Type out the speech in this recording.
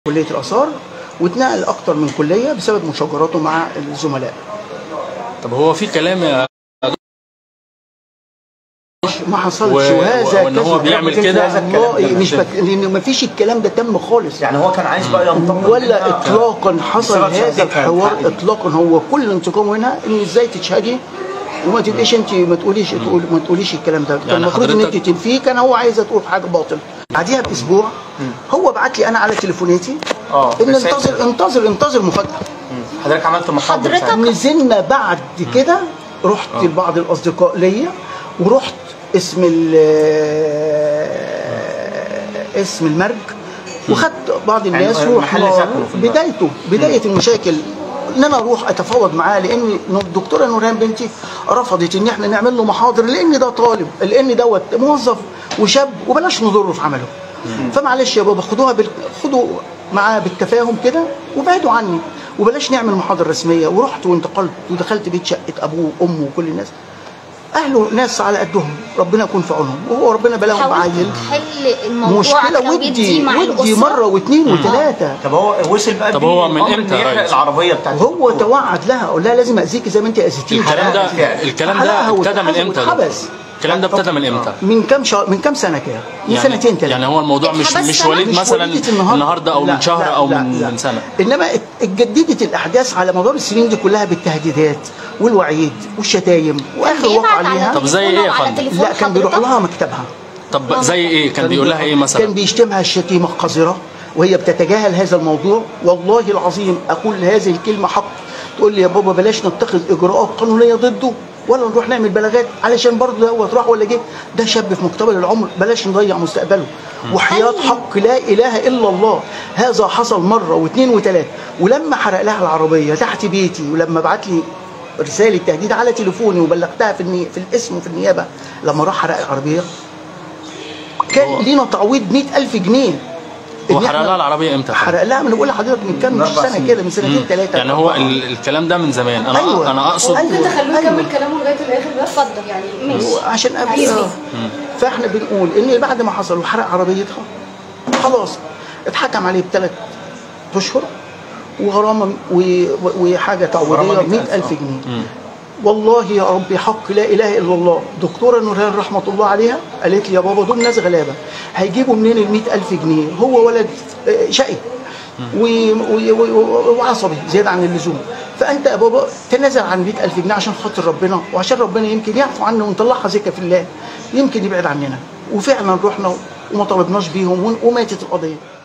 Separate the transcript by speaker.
Speaker 1: كليه الاثار واتنقل اكتر من كليه بسبب مشاجراته مع الزملاء
Speaker 2: طب هو في كلام يا
Speaker 1: ما حصلش
Speaker 2: و-
Speaker 1: وهذا
Speaker 2: وإن هو
Speaker 1: كذب.
Speaker 2: بيعمل
Speaker 1: لكن
Speaker 2: كده؟
Speaker 1: هذا والله مش بك... لان ما فيش الكلام ده تم خالص
Speaker 3: يعني هو كان عايز بقى ينتقم
Speaker 1: ولا
Speaker 3: منها
Speaker 1: اطلاقا حصل
Speaker 3: بسبب
Speaker 1: هذا
Speaker 3: شهادتها
Speaker 1: الحوار
Speaker 3: الحقيقية.
Speaker 1: اطلاقا هو كل انتقامه هنا ان ازاي تشهدي وما تبقيش انت ما تقوليش تقول ما تقوليش الكلام ده كان
Speaker 2: يعني
Speaker 1: المفروض ان انت
Speaker 2: حضرتك-
Speaker 1: تنفيه كان هو عايز تقول حاجه باطل بعديها باسبوع هو بعت لي انا على تليفوناتي
Speaker 3: اه
Speaker 1: ان
Speaker 3: رسالة.
Speaker 1: انتظر انتظر انتظر مفاجاه
Speaker 3: حضرتك عملت محاضره
Speaker 4: حضرتك-
Speaker 3: ساعتها.
Speaker 1: نزلنا بعد كده رحت لبعض الاصدقاء ليا ورحت اسم ال اسم المرج وخدت بعض الناس
Speaker 3: يعني محل
Speaker 1: ورحنا
Speaker 3: سكنه في المرج.
Speaker 1: بدايته بدايه المشاكل ان انا اروح اتفاوض معاه لان الدكتوره نوران بنتي رفضت ان احنا نعمل له محاضر لان ده طالب لان دوت موظف وشاب وبلاش نضره في عمله فمعلش يا بابا خدوها بال... خدوا معاه بالتفاهم كده وابعدوا عني وبلاش نعمل محاضره رسميه ورحت وانتقلت ودخلت بيت شقه ابوه وامه وكل الناس اهله ناس على قدهم ربنا يكون في عونهم وهو ربنا بلاهم
Speaker 4: حاولت
Speaker 1: بعيل
Speaker 4: تحل الموضوع
Speaker 1: مشكله
Speaker 4: لو
Speaker 1: ودي
Speaker 4: يدي مع
Speaker 1: ودي
Speaker 4: الأسرة
Speaker 1: مره واثنين وثلاثه
Speaker 3: طب هو وصل بقى
Speaker 2: طب
Speaker 3: بيه
Speaker 2: هو من
Speaker 3: الأمر
Speaker 2: إمتى
Speaker 3: إن
Speaker 2: يا
Speaker 3: يحرق
Speaker 2: ريس؟
Speaker 3: العربيه بتاعت
Speaker 1: وهو
Speaker 3: الدكتور.
Speaker 1: توعد لها قول لها لازم اذيكي زي ما انت اذيتيني
Speaker 2: الكلام ده
Speaker 3: بالفعل.
Speaker 2: الكلام
Speaker 1: حلقها
Speaker 2: ده ابتدى من
Speaker 1: واتحبس
Speaker 2: امتى ده؟
Speaker 1: واتحبس.
Speaker 2: الكلام ده ابتدى من امتى؟
Speaker 1: من كام شهر من كام سنه كده من
Speaker 2: يعني
Speaker 1: سنتين ثلاثه
Speaker 2: يعني هو الموضوع مش
Speaker 4: اتحبس
Speaker 2: مش
Speaker 4: سنة؟
Speaker 2: وليد
Speaker 1: مش
Speaker 2: مثلا
Speaker 1: وليدة
Speaker 2: النهارده او
Speaker 1: لا،
Speaker 2: من شهر
Speaker 1: لا،
Speaker 2: او
Speaker 1: لا،
Speaker 2: من
Speaker 1: لا.
Speaker 2: من سنه
Speaker 1: انما اتجددت الاحداث على مدار السنين دي كلها بالتهديدات والوعيد والشتايم واخر
Speaker 4: بيبعت
Speaker 1: وقع
Speaker 4: على
Speaker 1: عليها
Speaker 2: طب زي
Speaker 4: تليفونه
Speaker 2: ايه يا
Speaker 4: وعلى
Speaker 2: فندم؟
Speaker 4: تليفون
Speaker 1: لا كان بيروح
Speaker 4: حضرتك؟
Speaker 1: لها مكتبها
Speaker 2: طب زي ايه كان بيقول لها ايه
Speaker 1: كان
Speaker 2: مثلا؟
Speaker 1: بيشتمها الشتيمه القذره وهي بتتجاهل هذا الموضوع والله العظيم اقول هذه الكلمه حق تقول لي يا بابا بلاش نتخذ اجراءات قانونيه ضده ولا نروح نعمل بلاغات علشان برضه دوت راح ولا جه ده شاب في مقتبل العمر بلاش نضيع مستقبله وحياه حق لا اله الا الله هذا حصل مره واثنين وثلاثه ولما حرق لها العربيه تحت بيتي ولما بعت لي رساله تهديد على تليفوني وبلغتها في الني... في الاسم وفي النيابه لما راح حرق العربيه كان لينا تعويض 100000 جنيه
Speaker 2: هو
Speaker 1: إن
Speaker 2: حرق
Speaker 1: إحنا-
Speaker 2: لها العربيه امتى؟
Speaker 1: حرق لها من بقول لحضرتك من كام
Speaker 3: من أربع
Speaker 1: سنه
Speaker 3: سنين.
Speaker 1: كده من سنتين
Speaker 2: مم.
Speaker 1: ثلاثه
Speaker 2: يعني هو ال- الكلام ده من زمان انا
Speaker 1: أيوة.
Speaker 2: انا اقصد
Speaker 1: أيوة.
Speaker 5: ممكن تخلوه
Speaker 1: أيوة.
Speaker 5: يكمل كلامه لغايه الاخر بس اتفضل يعني ماشي
Speaker 1: عشان أبقى
Speaker 5: عايز
Speaker 1: آه.
Speaker 5: إيه؟
Speaker 1: فاحنا بنقول ان بعد ما حصل وحرق عربيتها خلاص اتحكم عليه بثلاث اشهر وغرامه و- و- وحاجه تعويضيه
Speaker 3: غرامة
Speaker 1: 100000
Speaker 3: آه.
Speaker 1: جنيه والله يا ربي حق لا اله الا الله دكتوره نورهان رحمه الله عليها قالت لي يا بابا دول ناس غلابه هيجيبوا منين ال 100000 جنيه هو ولد آه، شقي و- و- و- وعصبي زياده عن اللزوم فانت يا بابا تنازل عن 100000 جنيه عشان خاطر ربنا وعشان ربنا يمكن يعفو عنا ونطلعها زكاه في الله يمكن يبعد عننا وفعلا رحنا وما طلبناش بيهم وماتت القضيه